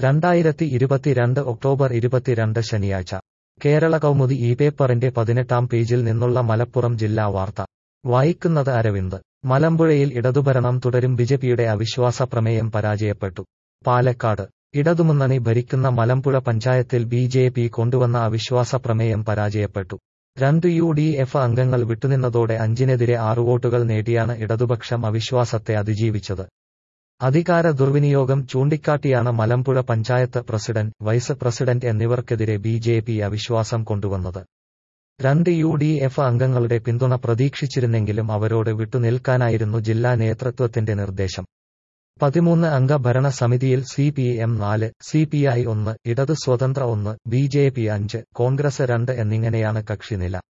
രണ്ടായിരത്തി ഇരുപത്തിരണ്ട് ഒക്ടോബർ ഇരുപത്തിരണ്ട് ശനിയാഴ്ച കേരള കൗമുദി ഈ പേപ്പറിന്റെ പതിനെട്ടാം പേജിൽ നിന്നുള്ള മലപ്പുറം ജില്ലാ വാർത്ത വായിക്കുന്നത് അരവിന്ദ് മലമ്പുഴയിൽ ഇടതുഭരണം തുടരും ബിജെപിയുടെ അവിശ്വാസ പ്രമേയം പരാജയപ്പെട്ടു പാലക്കാട് ഇടതുമുന്നണി ഭരിക്കുന്ന മലമ്പുഴ പഞ്ചായത്തിൽ ബി ജെ പി കൊണ്ടുവന്ന അവിശ്വാസ പ്രമേയം പരാജയപ്പെട്ടു രണ്ട് യു ഡി എഫ് അംഗങ്ങൾ വിട്ടുനിന്നതോടെ അഞ്ചിനെതിരെ ആറ് വോട്ടുകൾ നേടിയാണ് ഇടതുപക്ഷം അവിശ്വാസത്തെ അതിജീവിച്ചത് അധികാര ദുർവിനിയോഗം ചൂണ്ടിക്കാട്ടിയാണ് Malampuzha panchayat president vice president എന്നിവർക്കെതിരെ ബി ജെ പി അവിശ്വാസം കൊണ്ടുവന്നത് രണ്ട് യു ഡി എഫ് അംഗങ്ങളുടെ പിന്തുണ പ്രതീക്ഷിച്ചിരുന്നെങ്കിലും അവരോട് വിട്ടുനിൽക്കാനായിരുന്നു ജില്ലാ നേതൃത്വത്തിന്റെ നിർദ്ദേശം പതിമൂന്ന് അംഗ ഭരണസമിതിയിൽ സി പി എം നാല് സി പി ഐ ഒന്ന് ഇടത് സ്വതന്ത്ര ഒന്ന് ബി ജെ പി അഞ്ച് കോൺഗ്രസ് രണ്ട് എന്നിങ്ങനെയാണ് കക്ഷിനില